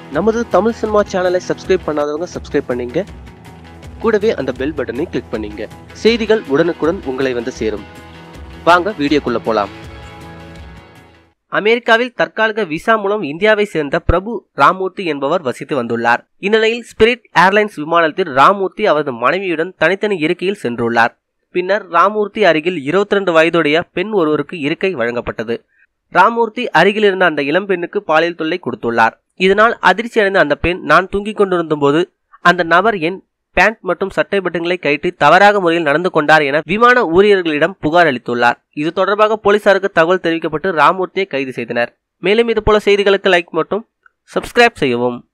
நமது தமிழ் சினிமா சேனலை சப்ஸ்கிரைப் பண்ணாதவங்க சப்ஸ்கிரைப் பண்ணீங்க கூடவே அந்த பெல் பட்டனை கிளிக் பண்ணீங்க செய்திகள் உடனுக்குடன் உங்களை வந்து சேரும் வாங்க வீடியோக்குள்ள போலாம் அமெரிக்காவில் தற்காலிக விசா மூலம் இந்தியாவை சேர்ந்த பிரபு ராமூர்த்தி என்பவர் வசித்து வந்துள்ளார் இந்நிலையில் ஸ்பிரிட் ஏர்லைன்ஸ் விமானத்தில் ராமூர்த்தி அவரது மனைவியுடன் தனித்தனி இருக்கையில் சென்றுள்ளார் பின்னர் ராமூர்த்தி அருகில் 22 வயதுடைய பெண் ஒருவருக்கு இருக்கை வழங்கப்பட்டது ராமூர்த்தி அருகில் இருந்த அந்த இளம்பெண்ணுக்கு பாலியல் தொல்லை கொடுத்துள்ளார் இதனால் அதிர்ச்சி அடைந்த அந்த பெண் நான் தூங்கிக் கொண்டிருந்த போது அந்த நபர் என் பேண்ட் மற்றும் சட்டை பட்டன்களை கழற்றி தவறாக முறையில் நடந்து கொண்டார் என விமான ஊழியர்களிடம் புகார் அளித்துள்ளார் இது தொடர்பாக போலீசாருக்கு தகவல் தெரிவிக்கப்பட்டு ராமூர்த்தியை கைது செய்தனர் மேலும் இது போல செய்திகளுக்கு லைக் மற்றும் சப்ஸ்கிரைப் செய்யவும்